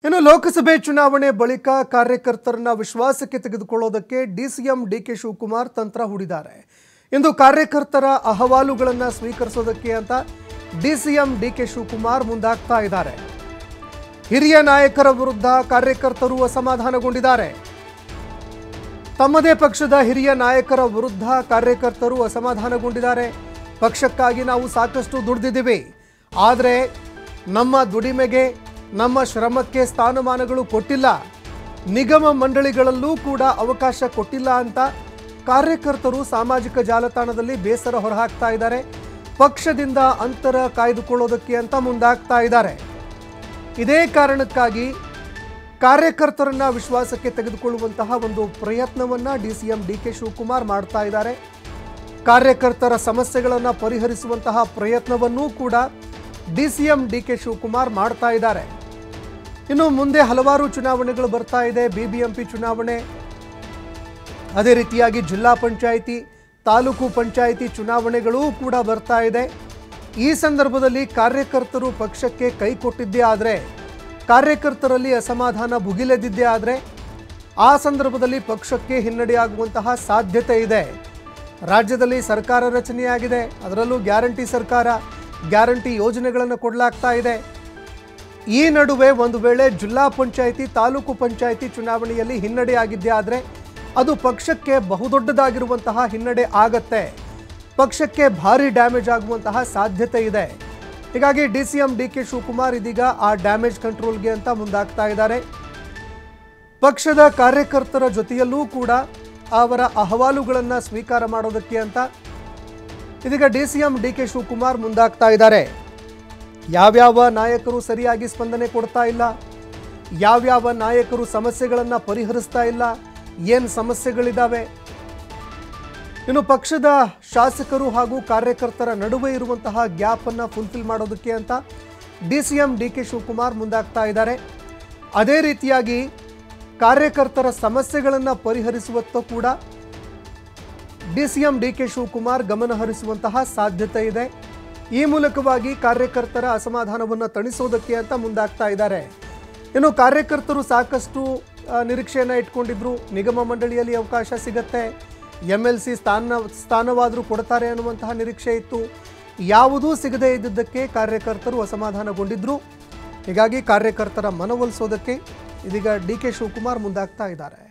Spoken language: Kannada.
ಇನ್ನು ಲೋಕಸಭೆ ಚುನಾವಣೆ ಬಳಿಕ ಕಾರ್ಯಕರ್ತರನ್ನ ವಿಶ್ವಾಸಕ್ಕೆ ತೆಗೆದುಕೊಳ್ಳೋದಕ್ಕೆ ಡಿಸಿಎಂ ಡಿಕೆ ಶಿವಕುಮಾರ್ ತಂತ್ರ ಹೂಡಿದ್ದಾರೆ ಇಂದು ಕಾರ್ಯಕರ್ತರ ಅಹವಾಲುಗಳನ್ನು ಸ್ವೀಕರಿಸೋದಕ್ಕೆ ಅಂತ ಡಿಸಿಎಂ ಡಿಕೆ ಶಿವಕುಮಾರ್ ಮುಂದಾಗ್ತಾ ಇದ್ದಾರೆ ಹಿರಿಯ ನಾಯಕರ ವಿರುದ್ಧ ಕಾರ್ಯಕರ್ತರು ಅಸಮಾಧಾನಗೊಂಡಿದ್ದಾರೆ ತಮ್ಮದೇ ಪಕ್ಷದ ಹಿರಿಯ ನಾಯಕರ ವಿರುದ್ಧ ಕಾರ್ಯಕರ್ತರು ಅಸಮಾಧಾನಗೊಂಡಿದ್ದಾರೆ ಪಕ್ಷಕ್ಕಾಗಿ ನಾವು ಸಾಕಷ್ಟು ದುಡಿದಿದ್ದೀವಿ ಆದರೆ ನಮ್ಮ ದುಡಿಮೆಗೆ ನಮ್ಮ ಶ್ರಮಕ್ಕೆ ಸ್ಥಾನಮಾನಗಳು ಕೊಟ್ಟಿಲ್ಲ ನಿಗಮ ಮಂಡಳಿಗಳಲ್ಲೂ ಕೂಡ ಅವಕಾಶ ಕೊಟ್ಟಿಲ್ಲ ಅಂತ ಕಾರ್ಯಕರ್ತರು ಸಾಮಾಜಿಕ ಜಾಲತಾಣದಲ್ಲಿ ಬೇಸರ ಹೊರಹಾಕ್ತಾ ಇದ್ದಾರೆ ಪಕ್ಷದಿಂದ ಅಂತರ ಕಾಯ್ದುಕೊಳ್ಳೋದಕ್ಕೆ ಅಂತ ಮುಂದಾಗ್ತಾ ಇದ್ದಾರೆ ಇದೇ ಕಾರಣಕ್ಕಾಗಿ ಕಾರ್ಯಕರ್ತರನ್ನ ವಿಶ್ವಾಸಕ್ಕೆ ತೆಗೆದುಕೊಳ್ಳುವಂತಹ ಒಂದು ಪ್ರಯತ್ನವನ್ನ D C M D K Shivakumar ಮಾಡ್ತಾ ಇದ್ದಾರೆ ಕಾರ್ಯಕರ್ತರ ಸಮಸ್ಯೆಗಳನ್ನು ಪರಿಹರಿಸುವಂತಹ ಪ್ರಯತ್ನವನ್ನೂ ಕೂಡ D C M D K Shivakumar ಮಾಡ್ತಾ ಇದ್ದಾರೆ ಇನ್ನು ಮುಂದೆ ಹಲವಾರು ಚುನಾವಣೆಗಳು ಬರ್ತಾ ಇದೆ ಬಿ ಬಿ ಎಂ ಪಿ ಚುನಾವಣೆ ಅದೇ ರೀತಿಯಾಗಿ ಜಿಲ್ಲಾ ಪಂಚಾಯಿತಿ ತಾಲೂಕು ಪಂಚಾಯಿತಿ ಚುನಾವಣೆಗಳೂ ಕೂಡ ಬರ್ತಾ ಇದೆ ಈ ಸಂದರ್ಭದಲ್ಲಿ ಕಾರ್ಯಕರ್ತರು ಪಕ್ಷಕ್ಕೆ ಕೈ ಕೊಟ್ಟಿದ್ದೇ ಆದರೆ ಕಾರ್ಯಕರ್ತರಲ್ಲಿ ಅಸಮಾಧಾನ ಭುಗಿಲೆದಿದ್ದೇ ಆದರೆ ಆ ಸಂದರ್ಭದಲ್ಲಿ ಪಕ್ಷಕ್ಕೆ ಹಿನ್ನಡೆಯಾಗುವಂತಹ ಸಾಧ್ಯತೆ ಇದೆ ರಾಜ್ಯದಲ್ಲಿ ಸರ್ಕಾರ ರಚನೆಯಾಗಿದೆ ಅದರಲ್ಲೂ ಗ್ಯಾರಂಟಿ ಸರ್ಕಾರ ಗ್ಯಾರಂಟಿ ಯೋಜನೆಗಳನ್ನು ಕೊಡಲಾಗ್ತಾ ಇದೆ ಈ ನಡುವೆ ಒಂದು ವೇಳೆ ಜಿಲ್ಲಾ ಪಂಚಾಯಿತಿ ತಾಲೂಕು ಪಂಚಾಯಿತಿ ಚುನಾವಣೆಯಲ್ಲಿ ಹಿನ್ನಡೆ ಆಗಿದ್ದೇ ಆದರೆ ಅದು ಪಕ್ಷಕ್ಕೆ ಬಹುದೊಡ್ಡದಾಗಿರುವಂತಹ ಹಿನ್ನಡೆ ಆಗತ್ತೆ ಪಕ್ಷಕ್ಕೆ ಭಾರಿ ಡ್ಯಾಮೇಜ್ ಆಗುವಂತಹ ಸಾಧ್ಯತೆ ಇದೆ ಹೀಗಾಗಿ D C M D K Shivakumar ಇದೀಗ ಆ ಡ್ಯಾಮೇಜ್ ಕಂಟ್ರೋಲ್ಗೆ ಅಂತ ಮುಂದಾಗ್ತಾ ಇದ್ದಾರೆ ಪಕ್ಷದ ಕಾರ್ಯಕರ್ತರ ಜೊತೆಯಲ್ಲೂ ಕೂಡ ಅವರ ಅಹವಾಲುಗಳನ್ನು ಸ್ವೀಕಾರ ಮಾಡೋದಕ್ಕೆ ಅಂತ ಇದೀಗ D C M D K Shivakumar ಮುಂದಾಗ್ತಾ ಇದ್ದಾರೆ ಯಾವ್ಯಾವ ನಾಯಕರು ಸರಿಯಾಗಿ ಸ್ಪಂದನೆ ಕೊಡ್ತಾ ಇಲ್ಲ ಯಾವ್ಯಾವ ನಾಯಕರು ಸಮಸ್ಯೆಗಳನ್ನು ಪರಿಹರಿಸ್ತಾ ಇಲ್ಲ ಏನು ಸಮಸ್ಯೆಗಳಿದ್ದಾವೆ ಇನ್ನು ಪಕ್ಷದ ಶಾಸಕರು ಹಾಗೂ ಕಾರ್ಯಕರ್ತರ ನಡುವೆ ಇರುವಂತಹ ಗ್ಯಾಪನ್ನು ಫುಲ್ಫಿಲ್ ಮಾಡೋದಕ್ಕೆ ಅಂತ D C M D K Shivakumar ಮುಂದಾಗ್ತಾ ಇದ್ದಾರೆ ಅದೇ ರೀತಿಯಾಗಿ ಕಾರ್ಯಕರ್ತರ ಸಮಸ್ಯೆಗಳನ್ನು ಪರಿಹರಿಸುವತ್ತ ಕೂಡ D C M D K Shivakumar ಗಮನ ಹರಿಸುವಂತಹ ಸಾಧ್ಯತೆ ಇದೆ ಈ ಮೂಲಕವಾಗಿ ಕಾರ್ಯಕರ್ತರ ಅಸಮಾಧಾನವನ್ನು ತಣಿಸೋದಕ್ಕೆ ಅಂತ ಮುಂದಾಗ್ತಾ ಇದ್ದಾರೆ ಇನ್ನು ಕಾರ್ಯಕರ್ತರು ಸಾಕಷ್ಟು ಆ, ನಿರೀಕ್ಷೆಯನ್ನ ಇಟ್ಕೊಂಡಿದ್ರು ನಿಗಮ ಮಂಡಳಿಯಲ್ಲಿ ಅವಕಾಶ ಸಿಗತ್ತೆ ಎಮ್ ಎಲ್ ಸಿ ಸ್ಥಾನ ಸ್ಥಾನವಾದರೂ ಕೊಡ್ತಾರೆ ಅನ್ನುವಂತಹ ನಿರೀಕ್ಷೆ ಇತ್ತು ಯಾವುದೂ ಸಿಗದೇ ಇದ್ದಿದ್ದಕ್ಕೆ ಕಾರ್ಯಕರ್ತರು ಅಸಮಾಧಾನಗೊಂಡಿದ್ರು ಹೀಗಾಗಿ ಕಾರ್ಯಕರ್ತರ ಮನವೊಲಿಸೋದಕ್ಕೆ ಇದೀಗ ಡಿ ಕೆ ಶಿವಕುಮಾರ್ ಮುಂದಾಗ್ತಾ ಇದ್ದಾರೆ